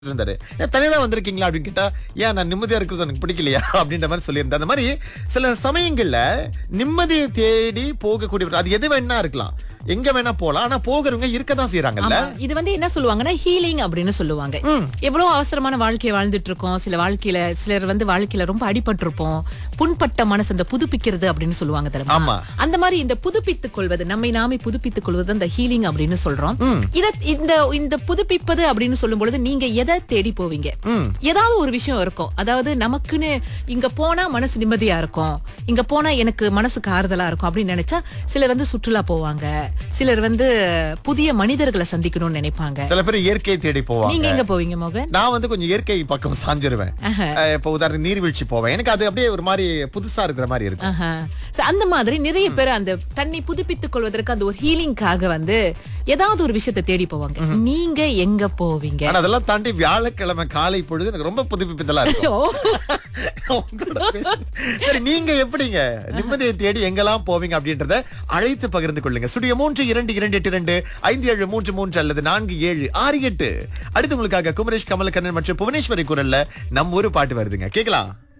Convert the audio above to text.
இருந்தாரு ஏன் தனியா தான் வந்திருக்கீங்களா அப்படின்னு கேட்டா ஏன் நான் நிம்மதியா இருக்கிறது எனக்கு பிடிக்கலையா அப்படின்ற மாதிரி சொல்லியிருந்தேன் அந்த மாதிரி சில சமயங்கள்ல நிம்மதியை தேடி போகக்கூடிய அது எது வேணா இருக்கலாம் எங்க வேணா போலாம் ஆனா போகிறவங்க இருக்கதான் செய்யறாங்கல்ல ஆமா. இது வந்து என்ன சொல்லுவாங்கன்னா ஹீலிங் அப்படின்னு சொல்லுவாங்க எவ்வளவு அவசரமான வாழ்க்கையை வாழ்ந்துட்டு இருக்கோம் சில வாழ்க்கையில சிலர் வந்து வாழ்க்கையில ரொம்ப அடிபட்டிருப்போம் புண்பட்ட மனசு அந்த புதுப்பிக்கிறது அப்படின்னு சொல்லுவாங்க தெரியுமா ஆமா. அந்த மாதிரி இந்த புதுப்பித்துக் கொள்வது நம்மை நாமே புதுப்பித்துக் கொள்வது அந்த ஹீலிங் அப்படின்னு சொல்றோம் இத இந்த இந்த புதுப்பிப்பது அப்படின்னு சொல்லும் பொழுது நீங்க எதை தேடி போவீங்க ஏதாவது ஒரு விஷயம் இருக்கும் அதாவது நமக்குன்னு இங்க போனா மனசு நிம்மதியா இருக்கும் இங்க போனா எனக்கு மனசுக்கு ஆறுதலா இருக்கும் அப்படின்னு நினைச்சா சிலர் வந்து சுற்றுலா போவாங்க சிலர் வந்து புதிய மனிதர்களை சந்திக்கணும்னு நினைப்பாங்க சில பேர் இயற்கையை தேடி போவாங்க நீங்க எங்க போவீங்க மோகன் நான் வந்து கொஞ்சம் இயற்கை பக்கம் சாஞ்சிருவேன் அஹ் இப்ப உதாரணத்துக்கு நீர்வீழ்ச்சி போவேன் எனக்கு அது அப்படியே ஒரு மாதிரி புதுசா இருக்கிற மாதிரி இருக்கும் ஆஹா. So, அந்த மாதிரி நிறைய பேர் அந்த தன்னை புதுப்பித்துக் கொள்வதற்கு அந்த ஒரு ஹீலிங்காக வந்து ஏதாவது ஒரு விஷயத்தை தேடி போவாங்க நீங்க எங்க போவீங்க ஆனா அதெல்லாம் தாண்டி வியாழக்கிழமை காலை பொழுது எனக்கு ரொம்ப புதுப்பிப்பதெல்லாம் இருக்கும் ஓ, உங்களோட பேசுறது. சரி நீங்க எப்படிங்க நிம்மதியை தேடி எங்கெல்லாம் போவீங்க அப்படின்றத அழைத்து பகிர்ந்து கொள்ளுங்க சுடிய மூன்று இரண்டு இரண்டு எட்டு இரண்டு ஐந்து ஏழு மூன்று மூன்று அல்லது நான்கு ஏழு ஆறு எட்டு அடுத்து உங்களுக்காக குமரேஷ் கமலக்கண்ணன் மற்றும் புவனேஸ்வரி குரல்ல நம்ம ஒரு பாட்டு வருதுங்க கேக்கலாம்